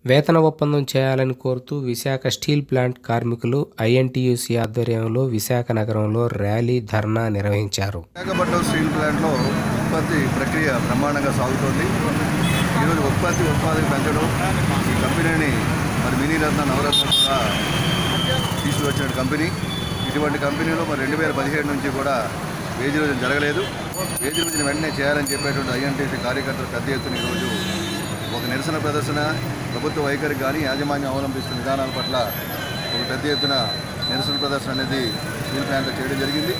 వేతన ఒప్పందం చేయాలని కోరుతూ విశాఖ స్టీల్ ప్లాంట్ కార్మికులు ఐఎన్టీయూసీ ఆధ్వర్యంలో విశాఖ నగరంలో ర్యాలీ ధర్నా నిర్వహించారు విశాఖపట్నం స్టీల్ ప్లాంట్లో ఉత్పత్తి ప్రక్రియ బ్రహ్మాండంగా సాగుతోంది ఈరోజు ఉత్పత్తి ఉత్పాదక పెంచడం ఈ కంపెనీని మరి మినీరత్న నవరత్న కూడా తీసుకువచ్చిన కంపెనీ ఇటువంటి కంపెనీలో మరి రెండు వేల పదిహేడు నుంచి కూడా వేజీ రోజున జరగలేదు వేజీ రోజున వెంటనే చేయాలని చెప్పేటువంటి ఐఎన్టీసీ కార్యకర్తలు పెద్ద ఎత్తున ఈరోజు ఒక నిరసన ప్రదర్శన ప్రభుత్వ వైఖరి కానీ యాజమాన్యం అవలంబిస్తున్న విధానాల పట్ల ఒక పెద్ద ఎత్తున నిరసన ప్రదర్శన అనేది స్టీల్ ప్లాంట్లో చేయడం జరిగింది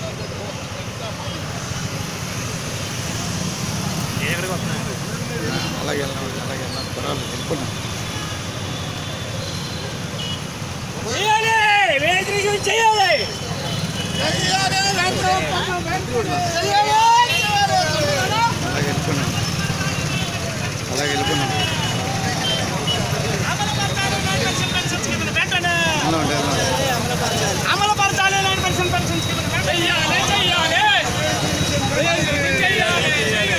చేయాలి వేజ్ రిజ్యూమ్ చేయాలి అమలు పరచాలి నైన్ పర్సెంట్ పెన్షన్ చెయ్యాలి చెయ్యాలి చెయ్యాలి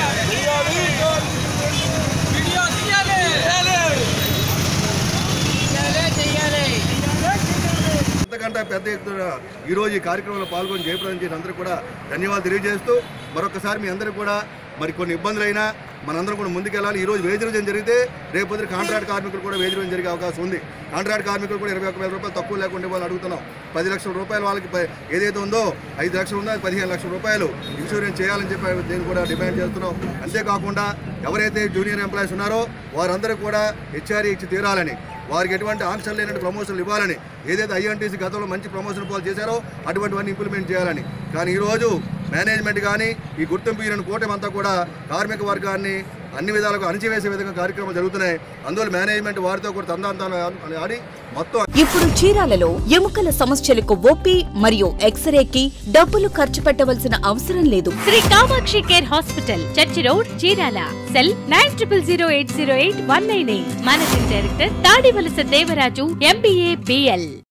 వీడియో తీయాలి అంతకంటే పెద్ద ఎత్తున ఈరోజు ఈ కార్యక్రమంలో పాల్గొని జయప్రదం చేసిన అందరూ కూడా ధన్యవాదాలు తెలియజేస్తూ మరొకసారి మీ అందరూ కూడా మరి కొన్ని ఇబ్బందులైనా మనందరం కూడా ముందుకెళ్ళాలి ఈరోజు వేజ్ రోజు జరిగితే రేపు పొద్దున కాంట్రాక్ట్ కార్మికులు కూడా వేజ్ రోజు జరిగే అవకాశం ఉంది కాంట్రాక్ట్ కార్మికులు కూడా ఇరవై ఒక వేల రూపాయలు తక్కువ లేకుండా ఇవ్వాలని అడుగుతున్నాం పది లక్షల రూపాయలు వాళ్ళకి ప- ఏదైతే ఉందో ఐదు లక్షలు ఉందో అది పదిహేను లక్షల రూపాయలు ఇన్సూరెన్స్ చేయాలని చెప్పి దీన్ని కూడా డిమాండ్ చేస్తున్నాం అంతేకాకుండా ఎవరైతే జూనియర్ ఎంప్లాయీస్ ఉన్నారో వారందరూ కూడా హెచ్ఆర్ఏ ఇచ్చి తీరాలని వారికి ఎటువంటి ఆంక్షలు లేనట్టు ప్రమోషన్లు ఇవ్వాలని ఏదైతే ఐఎన్టీసీ గతంలో మంచి ప్రమోషన్ పాలు చేశారో అటువంటివన్నీ ఇంప్లిమెంట్ చేయాలని కానీ ఈరోజు మేనేజ్మెంట్ కానీ ఈ గుర్తింపు ఈయన కూటమి అంతా కూడా కార్మిక వర్గాన్ని అన్ని విధాలుగా అణిచివేసే విధంగా కార్యక్రమాలు జరుగుతున్నాయి అందువల్ల మేనేజ్మెంట్ వారితో కూడా తందాంతాలు ఆడి మొత్తం ఇప్పుడు చీరాలలో ఎముకల సమస్యలకు ఓపీ మరియు ఎక్స్రేకి డబ్బులు ఖర్చు పెట్టవలసిన అవసరం లేదు Sri Kamakshi care hospital church road Chirala cell nine triple zero eight zero eight one nine eight managing director Tadivalasa Devaraju MBA BL